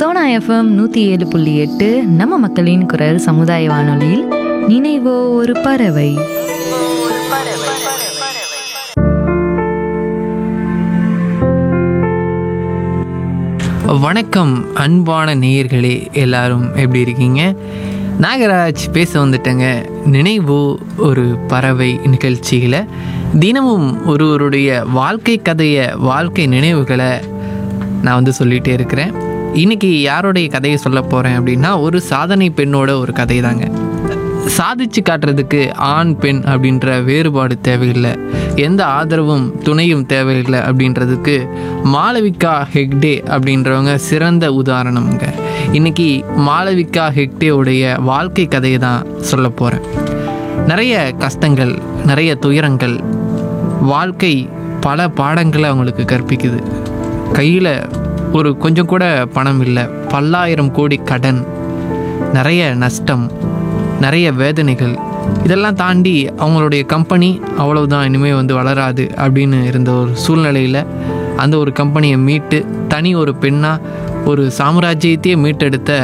Sona FM நூற்றி ஏழு புள்ளி எட்டு நம்ம மக்களின் குரல் சமுதாய வானொலியில் நினைவோ ஒரு பறவை வணக்கம் அன்பான நேயர்களே எல்லாரும் எப்படி இருக்கீங்க நாகராஜ் பேச வந்துட்டேங்க நினைவு ஒரு பறவை நிகழ்ச்சியில் தினமும் ஒருவருடைய வாழ்க்கை கதையை வாழ்க்கை நினைவுகளை நான் வந்து சொல்லிகிட்டே இருக்கிறேன் இன்னைக்கு யாருடைய கதையை சொல்ல போகிறேன் அப்படின்னா ஒரு சாதனை பெண்ணோட ஒரு கதை தாங்க சாதிச்சு காட்டுறதுக்கு ஆண் பெண் அப்படின்ற வேறுபாடு தேவையில்லை எந்த ஆதரவும் துணையும் தேவையில்லை அப்படின்றதுக்கு மாளவிகா ஹெக்டே அப்படின்றவங்க சிறந்த உதாரணம்ங்க இன்னைக்கு மாளவிகா ஹெக்டேவுடைய வாழ்க்கை கதையை தான் சொல்ல போகிறேன் நிறைய கஷ்டங்கள் நிறைய துயரங்கள் வாழ்க்கை பல பாடங்களை அவங்களுக்கு கற்பிக்குது கையில் ஒரு கொஞ்சம் கூட பணம் இல்லை பல்லாயிரம் கோடி கடன் நிறைய நஷ்டம் நிறைய வேதனைகள் இதெல்லாம் தாண்டி அவங்களுடைய கம்பெனி அவ்வளவுதான் இனிமேல் வந்து வளராது அப்படின்னு இருந்த ஒரு சூழ்நிலையில் அந்த ஒரு கம்பெனியை மீட்டு தனி ஒரு பெண்ணாக ஒரு சாம்ராஜ்யத்தையே மீட்டெடுத்த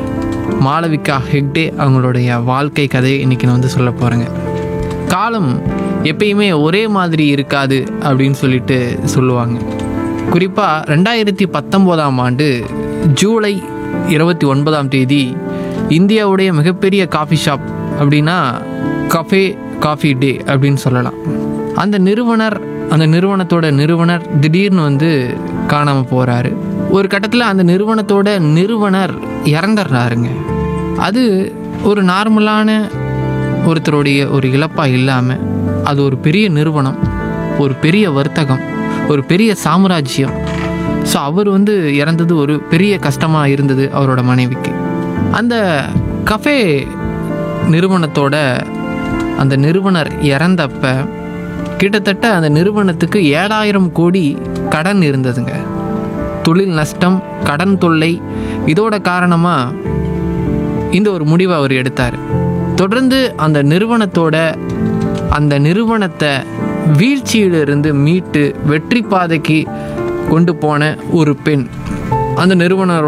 மாளவிகா ஹெக்டே அவங்களுடைய வாழ்க்கை கதையை இன்றைக்கி நான் வந்து சொல்ல போகிறேங்க காலம் எப்பயுமே ஒரே மாதிரி இருக்காது அப்படின்னு சொல்லிட்டு சொல்லுவாங்க குறிப்பாக ரெண்டாயிரத்தி பத்தொம்போதாம் ஆண்டு ஜூலை இருபத்தி ஒன்பதாம் தேதி இந்தியாவுடைய மிகப்பெரிய காஃபி ஷாப் அப்படின்னா கஃபே காஃபி டே அப்படின்னு சொல்லலாம் அந்த நிறுவனர் அந்த நிறுவனத்தோட நிறுவனர் திடீர்னு வந்து காணாமல் போகிறாரு ஒரு கட்டத்தில் அந்த நிறுவனத்தோட நிறுவனர் இறந்துடுறாருங்க அது ஒரு நார்மலான ஒருத்தருடைய ஒரு இழப்பாக இல்லாமல் அது ஒரு பெரிய நிறுவனம் ஒரு பெரிய வர்த்தகம் ஒரு பெரிய சாம்ராஜ்யம் ஸோ அவர் வந்து இறந்தது ஒரு பெரிய கஷ்டமாக இருந்தது அவரோட மனைவிக்கு அந்த கஃபே நிறுவனத்தோட அந்த நிறுவனர் இறந்தப்ப கிட்டத்தட்ட அந்த நிறுவனத்துக்கு ஏழாயிரம் கோடி கடன் இருந்ததுங்க தொழில் நஷ்டம் கடன் தொல்லை இதோட காரணமாக இந்த ஒரு முடிவை அவர் எடுத்தார் தொடர்ந்து அந்த நிறுவனத்தோட அந்த நிறுவனத்தை வீழ்ச்சியிலிருந்து மீட்டு வெற்றி பாதைக்கு கொண்டு போன ஒரு பெண் அந்த நிறுவனர்